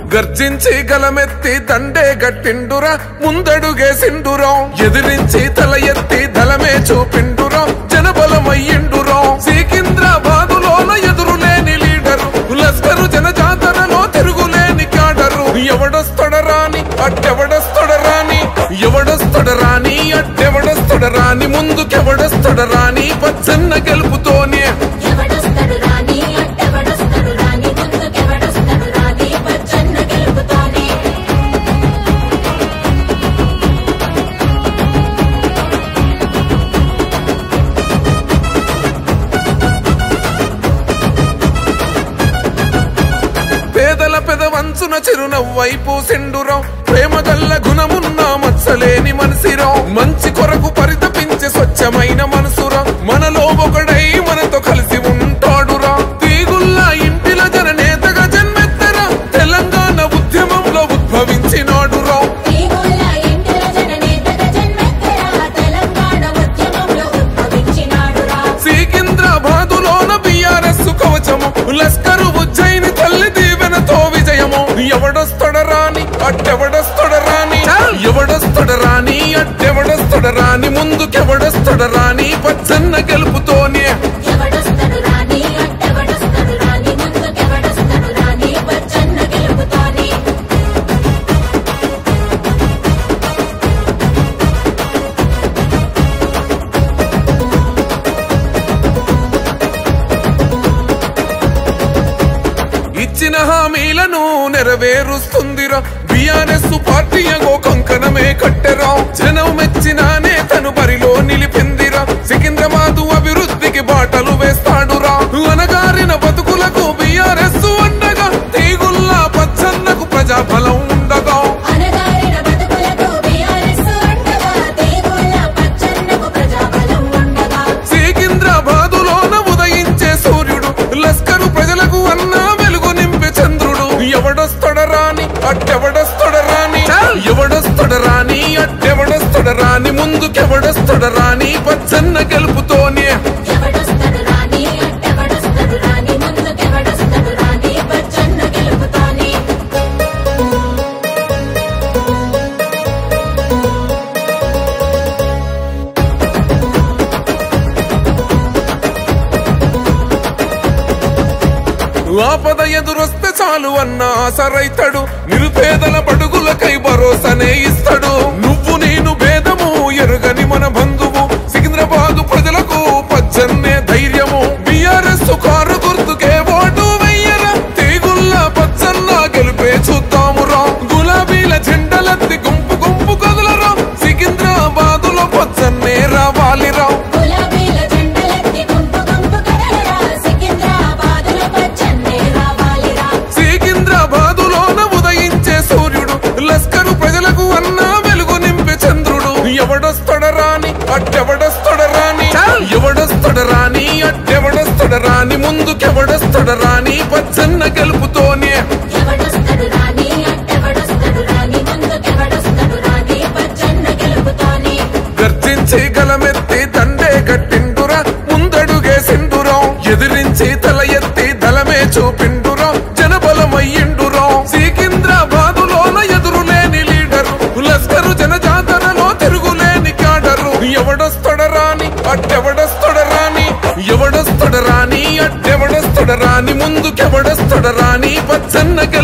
గర్జించి గలమెత్తి దండే గట్టిండురా ముందడుగేసిండురా ఎదిరించి తల ఎత్తి దళమే చూపిండురా జనబలమయ్యిండురా సికింద్రాబాదులోన ఎదురులేని లీడరు లస్కరు జనజాతరలో తిరుగులేని కాడరు ఎవడొస్తడరాని అట్టెవడొస్తడరాని ఎవడొస్తడరాని అట్టెవడొస్తడరాని ముందుకెవడొస్తడరాని పచ్చన్న గెలుపుతోనే ఎవడొస్తడు రాని అట్టెవడొస్తడు రాని ముందుకెవడొస్తడు రాని పచ్చన్న గెలుపుతోనే పేదల పెదవంచున చిరునవ్వైపు సెండురం ప్రేమ గల్ల గుణమున్న మత్సలేని మనసిరం మంచి కొరకు పరితపించే స్వచ్ఛమైన మనసురా మనలో ఒకడై మనతో కలిసి ఉంటాడురా తీగుల్లా ఇంటిల జననేతగా జన్మెత్తరా తెలంగాణ ఉద్యమంలో ఉద్భవించినాడురా తీగొల్ల ఇంటిల జననేతగా జన్మెత్తరా తెలంగాణ ఉద్యమంలో ఉద్భవించినాడురా సికింద్రాబాదులోన బిఆర్ఎస్ కవచము లస్కరు ఉజ్జయిని తల్లి దీవెనతో విజయము ఎవడొస్తడరాని అట్టెవడొస్తడరాని ఎవడొస్తడరాని అట్టెవడొస్తడరాని ముందుకెవడొస్తడరాని పచ్చన్న గెలుపుతోనే ఎవడొస్తడు రాని అట్టెవడొస్తడు రాని ముందుకెవడొస్తడు రాని పచ్చన్న గెలుపుతోనే ఇచ్చిన హామీలను నెరవేరుస్తుందిరా బిఆర్ఎస్ పార్టీ అగో కంకణమే కట్టెరా జనం మెచ్చిన నేతను బరిలో నిలిపిందిరా సికింద్రాబాదు అభివృద్ధికి బాటలు వేస్తాడురా అనగారిన బతుకులకు బిఆర్ఎస్ ఉండగా తీగుల్లా పచ్చన్నకు ప్రజాఫలం ఉండగా అనగారిన బతుకులకు బీఆర్ఎస్ అండగా తీగొల్ల పచ్చన్నకు ప్రజాబలం ఉండగా సికింద్రాబాదులోన ఉదయించే సూర్యుడు లస్కరు ప్రజలకు అన్న వెలుగు నింపే చంద్రుడు ఎవడొస్తడరాని అట్టెవడొస్తడరాని ఎవడొస్తడరాని అట్టెవడొస్తడరాని ముందుకెవడొస్తడరాని పచ్చన్న గెలుపుతోనే ఎవడొస్తడు రాని అట్టెవడొస్తడు రాని ముందుకెవడొస్తడు రాని పచ్చన్న గెలుపుతోనే ఆపద ఎదురొస్తే చాలు అన్న ఆసరైతడు నిరుపేదల పడుగులకై భరోసానే ఇస్తాడు నువ్వు నేను భేదము ఎరుగని మన బంధువు సికింద్రాబాదు ప్రజలకు పచ్చన్నే ధైర్యము బిఆర్ఎస్ కారు గుర్తుకే ఓటు వెయ్యరా తీగుల్లా పచ్చన్న గెలిపే చూద్దామురా గులాబీల జెండలెత్తి గుంపు గుంపు కదలరా సికింద్రాబాదులో పచ్చన్నే రావాలిరా గులాబీల జెండలెత్తి గుంపు గుంపు కదలరా సికింద్రాబాదులో పచ్చన్నే రావాలిరా సికింద్రాబాదులోన ఉదయించే సూర్యుడు లస్కరు ప్రజలకు అన్న వెలుగు నింపే చంద్రుడు ఎవడొస్తడరాని అట్టెవడొస్తడరాని ఎవడొస్తడరాని అట్టెవడొస్తడరాని ముందుకెవడొస్తడరాని పచ్చన్న గెలుపుతోనే ఎవడొస్తడు రాని అట్టెవడొస్తడు రాని ముందుకెవడొస్తడు రాని పచ్చన్న గెలుపుతోనే గర్జించి గలమెత్తి దండే గట్టిండురా ముందడుగేసిండురా ఎదిరించి తల ఎత్తి దళమే చూపిండురా జనబలమయ్యిండురా సికింద్రాబాదులోన ఎదురులేని లీడరు లస్కరు జనజాతరలో తిరుగులేని కాడరు ఎవడొస్తడరాని అట్టెవడొస్తడరాని ఎవడొస్తడరాని అట్టెవడొస్తడరాని ముందుకెవడొస్తడరాని పచ్చన్న